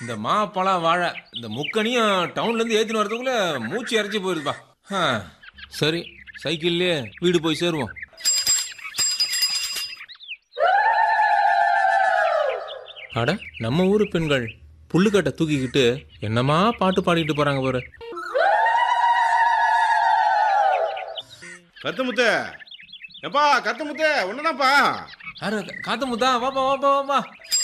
இந்த மா பழம் வாழை இந்த முக்கனியும் டவுன்ல இருந்து ஏத்தின்னு வரதுக்குள்ள மூச்சு இறச்சி போயிருப்பா ஆ, சரி சைக்கிள்லயே வீடு போய் சேருவோம் அட நம்ம ஊரு பெண்கள் புல்லுக்கட்டை தூக்கிக்கிட்டு என்னமா பாட்டு பாடிக்கிட்டு போறாங்க பாரு கத்துமுத்து எப்பா கத்துமுத்து ஒண்ணுதான்ப்பா யாரு காத்த முத்தா வாப்பா வாப்பா வாப்பா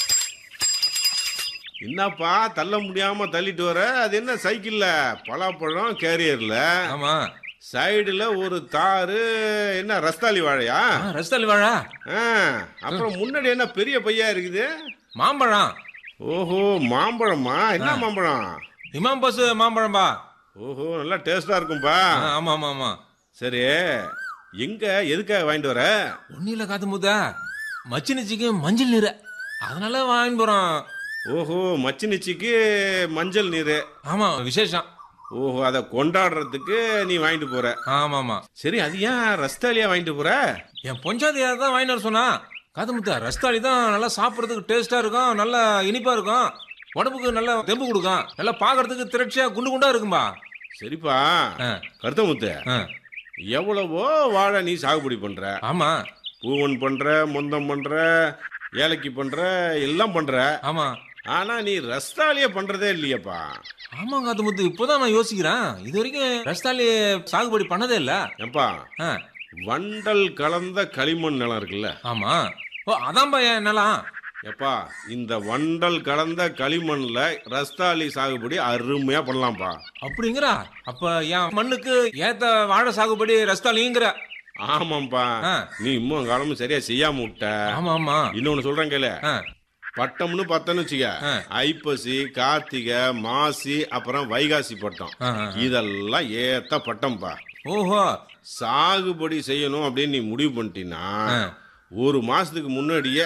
என்னப்பா தள்ள முடியாம தள்ளிட்டு வர அது என்ன சைக்கிள்ல பலாப்பழம் கேரியர்ல ஆமா சைடுல ஒரு தாரு என்ன ரஸ்தாலி வாழையா ஆ, ரஸ்தாலி வாழா ஆ, அப்புறம் முன்னாடி என்ன பெரிய பையா இருக்குது மாம்பழம் ஓஹோ மாம்பழமா என்ன மாம்பழம் இமாம் பஸ் மாம்பழம்பா ஓஹோ நல்லா டேஸ்டா இருக்கும்பா ஆ, ஆமா ஆமா ஆமா சரி எங்க எதுக்காக வாங்கிட்டு வர ஒன்னும் இல்ல காத்து முத்தா மச்சினிச்சிக்கு மஞ்சள் நீர் அதனால வாங்கிட்டு போறோம் ஓஹோ மச்சினிச்சிக்கு மஞ்சள் நீர் ஆமா விசேஷம் ஓஹோ அதை கொண்டாடுறதுக்கு நீ வாங்கிட்டு போற ஆமா ஆமா சரி அது ஏன் ரஸ்தாலியா வாங்கிட்டு போற என் பொஞ்சாதியார் தான் வாங்கிட்டு வர சொன்னா காது முத்தா ரஸ்தாளி தான் நல்லா சாப்பிட்றதுக்கு டேஸ்டா இருக்கும் நல்லா இனிப்பா இருக்கும் உடம்புக்கு நல்ல தெம்பு கொடுக்கும் நல்லா பார்க்கறதுக்கு திரட்சியா குண்டு குண்டா இருக்கும்பா சரிப்பா ஆ, கருத்தமுத்து ஆ, எவ்வளவோ வாழை நீ சாகுபடி பண்ற ஆமா பூவன் பண்ற முந்தம் பண்ற ஏலக்கி பண்ற எல்லாம் பண்ற ஆமா ஆனா நீ ரஸ்தாலிய பண்றதே இல்லையப்பா ஆமா காது முத்து இப்போதான் நான் யோசிக்கிறேன் இது வரைக்கும் ரஸ்தாளி சாகுபடி பண்ணதே இல்ல ஏப்பா ஆ, வண்டல் கலந்த களிமண் நிலம் இருக்குல்ல ஆமா ஓ அதான்பா என் நிலம் எப்பா இந்த வண்டல் கலந்த களிமண்ல ரஸ்தாலி சாகுபடி அருமையா பண்ணலாம்ப்பா அப்படிங்கிறா அப்ப என் மண்ணுக்கு ஏத்த வாழை சாகுபடி ரஸ்தாலிங்கிற ஆமாம்ப்பா ஆ. நீ இன்னும் காலமும் சரியா செய்யாம விட்ட ஆமா ஆமா இன்னொன்னு சொல்றேன் கேளு ஆ, பட்டம்னு பார்த்தோன்னு வச்சுக்க ஆ. ஐப்பசி கார்த்திகை மாசி அப்புறம் வைகாசி பட்டம் ஆ, ஆ. இதெல்லாம் ஏத்த பட்டம்பா ஓஹோ சாகுபடி செய்யணும் அப்படின்னு நீ முடிவு பண்ணிட்டீன்னா ஆ. ஒரு மாசத்துக்கு முன்னாடியே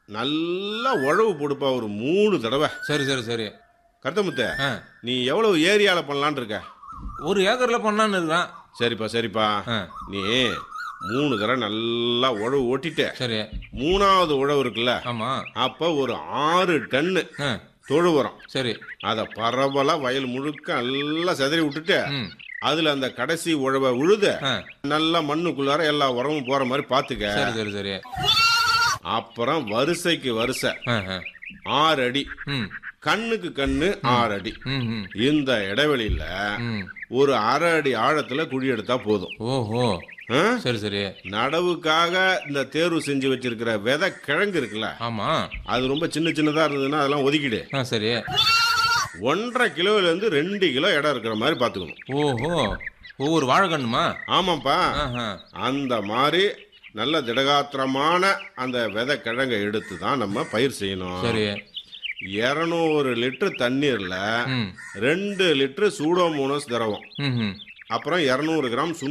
நல்லா உழவு போடுப்பா ஒரு மூணு தடவை சரி சரி சரி கருத்தமுத்த ஆ, நீ எவ்வளவு ஏரியால பண்ணலான்னு இருக்க ஒரு ஏக்கர்ல பண்ணலான்னு இருக்கேன் சரிப்பா சரிப்பா ஆ, நீ மூணு தடவை நல்லா உழவு ஓட்டிட்ட சரி மூணாவது உழவு இருக்குல்ல ஆமா அப்ப ஒரு ஆறு டன்னு ஆ, தொழு உரம் சரி அதை பரவலா வயல் முழுக்க நல்லா செதறி விட்டுட்டு ம் அதுல அந்த கடைசி உழவை உழுத ஆ, நல்லா மண்ணுக்குள்ளார எல்லா உரமும் போற மாதிரி பாத்துக்க சரி சரி சரி அப்புறம் வரிசைக்கு வரிசை ஆ, ஆ. ஆறு அடி ம் கண்ணுக்கு கண்ணு ஆறு அடி ம் ம், இந்த இடைவெளியில ம் ஒரு அரை அடி ஆழத்துல குழி எடுத்தா போதும் ஓஹோ ஆ? சரி சரி நடவுக்காக இந்த தேர்வு செஞ்சு வச்சிருக்கிற விதை கிழங்கு இருக்குல்ல ஆமா அது ரொம்ப சின்ன சின்னதா இருந்ததுன்னா அதெல்லாம் ஒதுக்கிடு ஆ சரி ஒன்றரை கிலோல இருந்து ரெண்டு கிலோ இடம் இருக்கிற மாதிரி பாத்துக்கணும் ஓஹோ ஒவ்வொரு வாழைக்கண்ணுமா ஆமாப்பா ஆஹா. அந்த மாதிரி நல்ல திடகாத்திரமான அந்த விதை கிழங்கை எடுத்து தான் நம்ம பயிர் செய்யணும் சரி இரநூறு லிட்டர் தண்ணீர்ல ம் ரெண்டு லிட்டர் சூடோமோனஸ் திரவம் ம் ம் அப்புறம் இரநூறு கிராம்